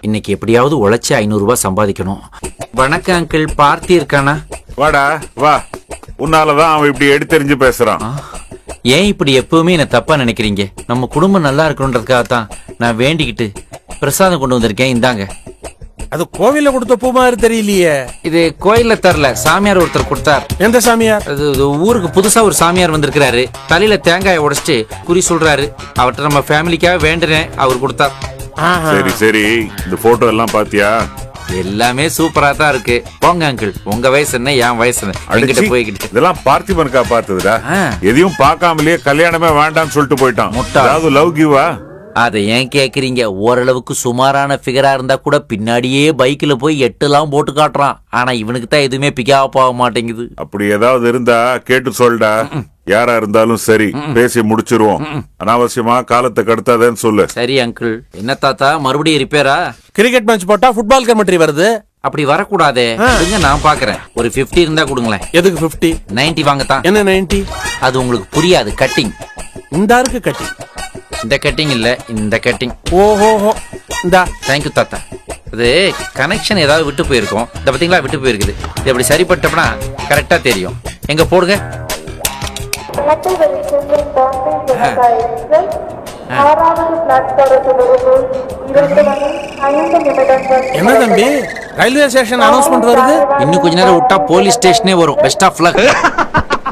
இன்னைக்கு எப்படியாவது உழைச்சி ஐநூறு ரூபாய் சம்பாதிக்கணும் வணக்கம் அங்கிள் பார்த்தி இருக்கானா வாடா வா உன்னாலதான் அவன் இப்படி எடுத்தெறிஞ்சு பேசுறான் ஆ, ஏன் இப்படி எப்பவுமே என்ன தப்பா நினைக்கிறீங்க நம்ம குடும்பம் நல்லா இருக்கணுன்றதுக்காக தான் நான் வேண்டிக்கிட்டு பிரசாதம் கொண்டு வந்திருக்கேன் இந்தாங்க அது கோவில்ல கொடுத்த பூ மாதிரி தெரியலையே இது கோயில்ல தரல சாமியார் ஒருத்தர் கொடுத்தார் எந்த சாமியார் அது இது ஊருக்கு புதுசா ஒரு சாமியார் வந்திருக்கிறாரு தலையில தேங்காயை உடைச்சிட்டு குறி சொல்றாரு அவர்கிட்ட நம்ம ஃபேமிலிக்காக வேண்டுனேன் அவர் கொடுத்தார் ஆஹா. சரி சரி இந்த போட்டோ எல்லாம் பாத்தியா எல்லாமே சூப்பரா தான் இருக்கு போங்க அங்கிள் உங்க வயசு என்ன என் வயசு என்ன என்கிட்ட அடிச்சி, போய்கிட்டு இதெல்லாம் பார்த்திபனுக்கா பார்த்ததுடா ஆ. எதையும் பார்க்காமலேயே கல்யாணமே வேண்டாம்னு சொல்லிட்டு போயிட்டான் முட்டாள். அதாவது லவ் கிவா அதை ஏன் கேக்குறீங்க ஓரளவுக்கு சுமாரான ஃபிகரா இருந்தா கூட பின்னாடியே பைக்ல போய் எட்டுலாம் போட்டு காட்டுறான் ஆனா இவனுக்கு தான் எதுவுமே பிக்கப் ஆக மாட்டேங்குது அப்படி ஏதாவது இருந்தா கேட்டு சொல்டா யாரா இருந்தாலும் சரி பேசி முடிச்சிருவோம் அனாவசியமா காலத்தை கடத்தாதேன்னு சொல்லு சரி அங்கிள் என்ன தாத்தா மறுபடியும் ரிப்பேரா கிரிக்கெட் மேட்ச் போட்டா ஃபுட்பால் கமெண்ட்ரி வருது அப்படி வரக்கூடாதே கொடுங்க நான் பாக்குறேன் ஒரு 50 இருந்தா கொடுங்களேன் எதுக்கு 50 90 வாங்கத்தான் என்ன 90 அது உங்களுக்கு புரியாது கட்டிங் இந்த இருக்கு கட்டி இந்த கட்டிங் இல்ல இந்த கட்டிங் ஓஹோஹோ இந்தா தேங்க்யூ தாத்தா அது கனெக்ஷன் ஏதாவது விட்டு போயிருக்கும் இந்த பாத்தீங்களா விட்டு போயிருக்குது இது அப்படி சரிப்பட்டோம்னா கரெக்டா தெரியும் எங்க போடுங்க இரட்டை வெளிச்சென்னை பாம்பே ஜனதா எக்ஸ்பிரஸ் ஆறாவது பிளாட்பாரத்திலிருந்து இரண்டு மணி ஐந்து நிமிடங்கள் என்ன தம்பி ரயில்வே ஸ்டேஷன் அனௌன்ஸ்மெண்ட் வருது இன்னும் கொஞ்ச நேரம் விட்டா போலீஸ் ஸ்டேஷனே வரும் பெஸ்ட் ஆஃப் லக்